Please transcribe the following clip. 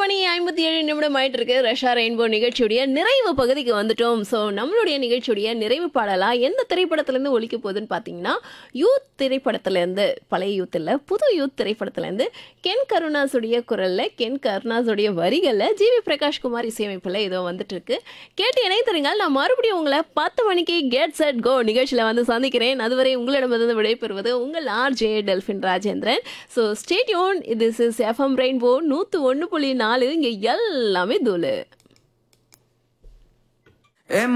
மணி ஐம்பத்தி ஏழு நிமிடம் ஆயிட்டு இருக்கு ரஷா ரெயின்போ நிகழ்ச்சியுடைய நிறைவு பகுதிக்கு வந்துட்டோம் ஸோ நம்மளுடைய நிகழ்ச்சியுடைய நிறைவு பாடலா எந்த திரைப்படத்திலேருந்து ஒழிக்க போகுதுன்னு பார்த்தீங்கன்னா யூத் திரைப்படத்திலேருந்து பழைய யூத் இல்லை புது யூத் திரைப்படத்திலேருந்து கென் கருணாஸுடைய குரலில் கென் கருணாஸுடைய வரிகளில் ஜிவி பிரகாஷ் குமார் இசையமைப்பில் இதோ வந்துட்டு இருக்கு கேட்டு இணைத்தருங்கள் நான் மறுபடியும் உங்களை பத்து மணிக்கு கெட் செட் கோ நிகழ்ச்சியில் வந்து சந்திக்கிறேன் அதுவரை உங்களிடமிருந்து விடைபெறுவது உங்கள் RJ Delphin Rajendran so stay tune this is FM Rainbow நூற்று ஒன்று புள்ளி நாலு இங்கே எல்லாமே தூளு ஏ